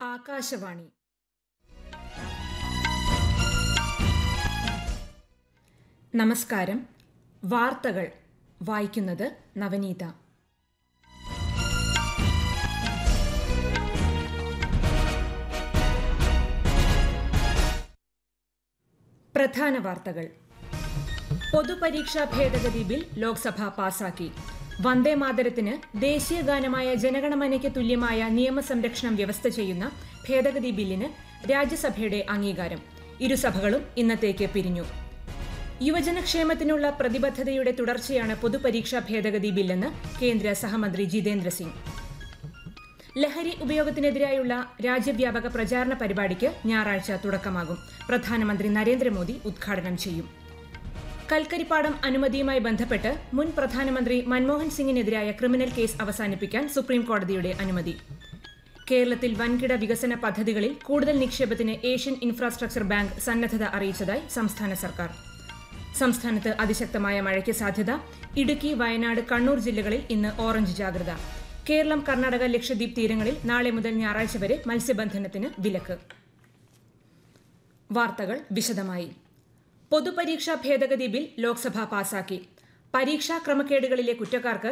ആകാശവാണി നമസ്കാരം വാർത്തകൾ വായിക്കുന്നത് നവനീത പ്രധാന വാർത്തകൾ പൊതുപരീക്ഷാ ഭേദഗതി ബിൽ ലോക്സഭ പാസാക്കി വന്ദേ മാതരത്തിന് ദേശീയ ഗാനമായ ജനഗണമനയ്ക്ക് തുല്യമായ നിയമസംരക്ഷണം വ്യവസ്ഥ ചെയ്യുന്ന ഭേദഗതി ബില്ലിന് രാജ്യസഭയുടെ അംഗീകാരം ഇരുസഭകളും ഇന്നത്തേക്ക് പിരിഞ്ഞു യുവജനക്ഷേമത്തിനുള്ള പ്രതിബദ്ധതയുടെ തുടർച്ചയാണ് പൊതുപരീക്ഷാ ഭേദഗതി ബില്ലെന്ന് കേന്ദ്ര സഹമന്ത്രി ജിതേന്ദ്ര സിംഗ് ലഹരി ഉപയോഗത്തിനെതിരായുള്ള രാജ്യവ്യാപക പ്രചാരണ പരിപാടിക്ക് ഞായറാഴ്ച തുടക്കമാകും പ്രധാനമന്ത്രി നരേന്ദ്രമോദി ഉദ്ഘാടനം ചെയ്യും കൽക്കരിപ്പാടം അനുമതിയുമായി ബന്ധപ്പെട്ട് മുൻ പ്രധാനമന്ത്രി മൻമോഹൻ സിംഗിനെതിരായ ക്രിമിനൽ കേസ് അവസാനിപ്പിക്കാൻ സുപ്രീം കോടതിയുടെ അനുമതി കേരളത്തിൽ വൻകിട വികസന പദ്ധതികളിൽ കൂടുതൽ നിക്ഷേപത്തിന് ഏഷ്യൻ ഇൻഫ്രാസ്ട്രക്ചർ ബാങ്ക് സന്നദ്ധത അറിയിച്ചതായി സംസ്ഥാന സർക്കാർ സംസ്ഥാനത്ത് അതിശക്തമായ മഴയ്ക്ക് സാധ്യത ഇടുക്കി വയനാട് കണ്ണൂർ ജില്ലകളിൽ ഇന്ന് ഓറഞ്ച് ജാഗ്രത കേരളം കർണാടക ലക്ഷദ്വീപ് തീരങ്ങളിൽ നാളെ മുതൽ ഞായറാഴ്ച വരെ മത്സ്യബന്ധനത്തിന് വിലക്ക് വാർത്തകൾ വിശദമായി പൊതുപരീക്ഷാ ഭേദഗതി ബിൽ ലോക്സഭ പാസാക്കി പരീക്ഷാ ക്രമക്കേടുകളിലെ കുറ്റക്കാർക്ക്